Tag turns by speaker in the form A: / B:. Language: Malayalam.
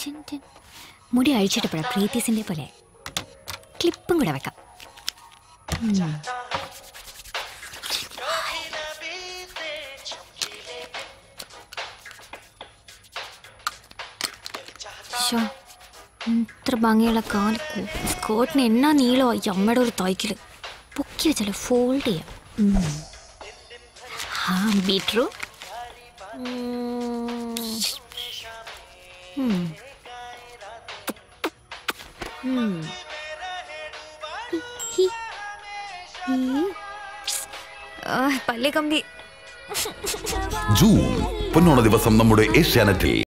A: Chin chin. മുടി അഴിച്ചിട്ടപ്പോഴാ പ്രീതീസിന്റെ പോലെ ക്ലിപ്പും കൂടെ വെക്കാം ഉം. ശ്ശോ, ഇത്ര ഭംഗിയുള്ള കാല് സ്കേർട്ടിന് എന്നാ നീളോ ഈ അമ്മയുടെ ഒരു തയ്ക്കല് പൊക്കി വെച്ചാലോ ഫോൾഡ് ചെയ്യാം ഉം. ആ ബീട്രൂ പല്ല് കമ്പി
B: ജൂൺ പൊന്നോണ ദിവസം നമ്മുടെ ഏഷ്യാനെറ്റിൽ